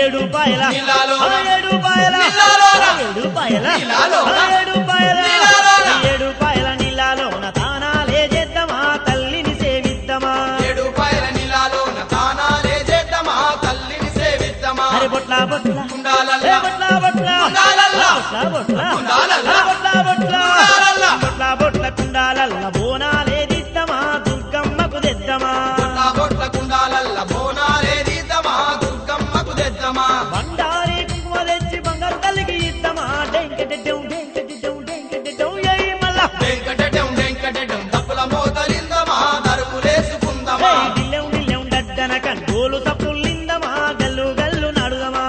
ఏడు పాయల నీళ్ళలోన. ఆ ఏడు పాయల నీళ్ళలోన. ఆ ఏడు పాయల నీళ్ళలోన. ఆ ఏడు పాయల నీళ్ళలోన. ఈ ఏడు పాయల నీళ్ళలోన తానాలే చేద్దామా తల్లిని సేవిద్దామా ఏడు పాయల నీళ్ళలోన తానాలే చేద్దామా తల్లిని సేవిద్దామా అరే బొట్ల బొట్ల కుండాలల్లా. ఏ బొట్ల బొట్ల కుండాలల్లా. బొట్ల బొట్ల కుండాలల్లా. ఏ బొట్ల బొట్ల కుండాలల్లా. బొట్ల బొట్ల కుండాలల్ల బోనాలే దిద్దమా దుర్గమ్మకు తెద్దమా బొట్ల బొట్ల కుండాలల్ల బోనాలే తీద్దామా దుర్గమ్మకు తెద్దమా బండారి కుంకుమ తెచ్చి బంగారు తల్లికి ఇద్దమా డెంకెటెడ్డం డెంకెటెడ్డం డెంకెటెడ్డం ఏయ్ మల్ల వెంకటటం వెంకటటం తప్పుల మోతలిందమా దరువులేసుకుందమా ఏయ్ డిల్లెం డిల్లెం డడ్డన కండోలు తప్పులిందమా గల్లు గల్లు నడుదమా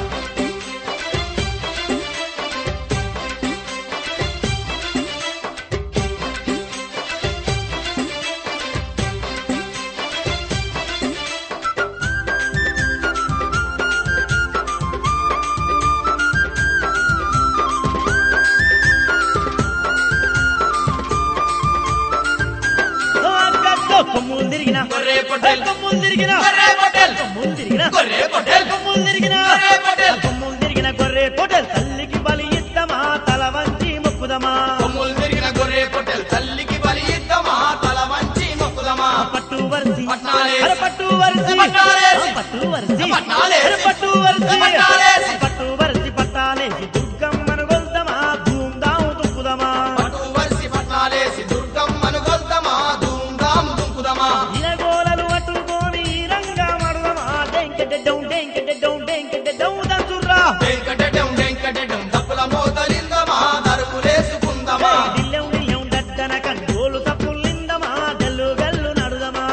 ఓ అక్కక్కో కొమ్ములు తిరిగిన గొర్రె పొట్టేల్. కొమ్ములు తిరిగిన గొర్రె పొట్టేల్. కొమ్ములు తిరిగిన గొర్రె పొట్టేల్. కొమ్ములు తిరిగిన గొర్రె పొట్టేల్. కొమ్ములు తిరిగిన గొర్రె పొటెల్ తల్లికి బలి ఇద్దమా తల వంచి మొక్కుదమా కొమ్ములు తిరిగిన గొర్రె పొట్టెల్ తల్లికి బలి ఇద్దామా తల వంచి మొక్కుదమా పట్టు వరిసి పట్నాలేసి. అరే పట్టు వరిసి పట్నాలేసి. ఆ పట్టు వరిసి పట్నాలేసి. అరే పట్టు వరిసి పట్నాలేసి. పట్టు వరిసి పట్టాలేసి దుర్గమ్మను గొల్దమా ధూమ్ధాం దుక్కుదమా పట్టు వరిసి పట్నాలేసి దుర్గమ్మను గొల్దమా ధూమ్ధాం దుంకుదమా ఇలగోలలు అట్టుకొని రంగా మడదమా డెంకెడెడ్డం డెంకెడెడ్డం డెంకెడెడ్డం దంచుర్రా వెంకటటం వెంకటటం తప్పుల మోతలిందమా దరువులేసుకుందమా దిల్లెం దిల్లెం దట్టన కండోలు తప్పులిందమా గల్లు గల్లు నడుదమా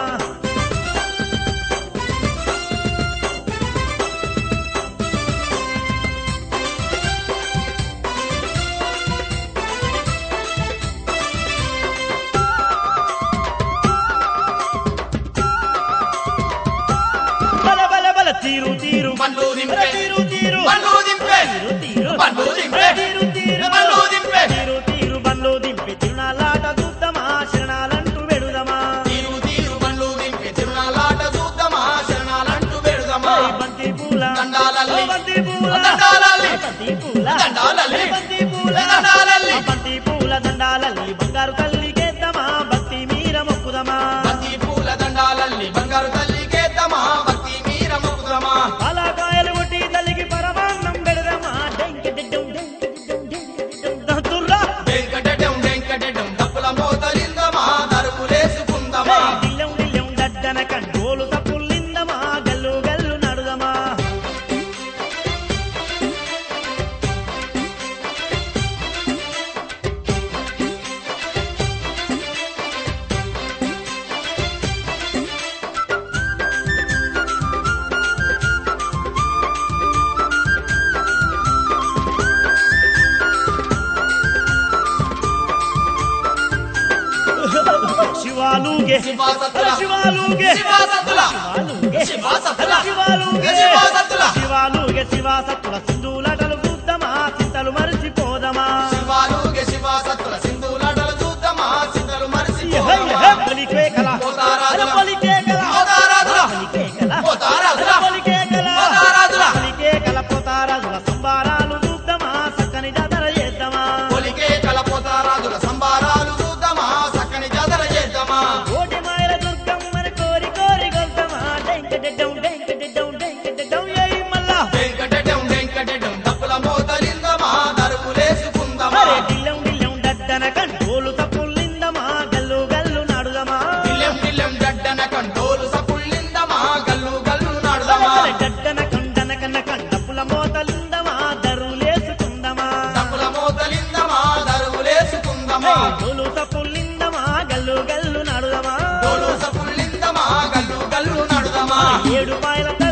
బల బల బల తీరు తీరు బండ్లు దింపే. తీరు తీరు బండ్లు దింపే. తీరు తీరు బండ్లు దింపే. తీరు తీరు బండ్లు దింపే. తీరు తీరు బండ్లు దింపి తిరునాలాట చూద్దామా శరణాలంటూ వెడుదమా తీరు తీరు బండ్లు దింపి తిరునాలాట చూద్దామా శరణాలంటూ పెడదామా ఓయ్ బంతి పూల దండాలల్లి. ఓ బంతి పూల దండాలల్లి. బంతి పూల దండాలల్లి. ఓ బంతి పూల దండాలల్లి. ఆ బంతి పూల దండాలల్లి బంగారు తల్లికేద్దామా భక్తి మీర మొక్కుదమా బంతి పూల దండాలల్లి బంగారు తల్లికేద్దామా భక్తి మీర మొక్కుదమా పాలకాయలు కొట్టి తల్లికి పరమాన్నం పెడదామా డెంకెడెడ్డం డెంకెడెడ్డం డెంకెడెడ్డం దంతుర్రా వెంకటటం వెంకటటం తప్పుల మోతలిందమా దరువులేసుకుందమా దిల్లెం దిల్లెం దడ్డన కండోలు తప్పులిందమా గల్లు గల్లు నడుదమా శివాలుగే శివాసత్తుల. శివాలుగే శివాసత్తుల. శివాలుగే శివాసత్తుల. శివాలుగే శివాసత్తుల. శివాలుగే శివాసత్తుల సింధులటలు చూద్దామా చింతలు మరిచిపోదమా శివాలుగే శివాసత్తుల సింధులాటలు చూద్దామా సింధులు యహ, యహ, మరిసిపోదామా బలికేకల. పోతారాజుల. అరే బలికేకల. పోతారాజుల. బలికేకల. పోతారాజుల. అరే బలికేకల. పోతారాజుల. బలికేకల, పోతారాజుల సంబారాలు చూద్దామా చక్కని జాతర చేద్దామా పొలికే కలపోతారాజుల సంబారాలు చూద్దామా చక్కని జాతర చేద్దామా కోటి మాయల దుర్గమ్మని కోరి కోరి గొల్తామా డెంకెడెడ్డం డెంకెడెడ్డం డెంకెడెడ్డం ఏయ్ మల్లా వెంకటటం వెంకటటం తప్పుల మోతలిందమా దరువులేసుకుందమా అరే దిల్లెం దిల్లెం దడ్డన కంటోలు తప్పులిందమా గల్లు గల్లు నడుదమా దిల్లెం దిల్లెం గడ్డన కంటోలు సపుళ్ళిందమా గల్లు గల్లు నాడుదమా అరే దడ్డన కండన కన్న కండపుల మోతలిందమా దరువులేసుకుందమా తప్పుల మోతలిందమా దరువులేసుకుందమా డోలు తప్పులిందమా గల్లు గల్లు నడుదమా తోలు సపుళ్ళిందమా గల్లు గల్లు నాడుదమా ఏడు పాయల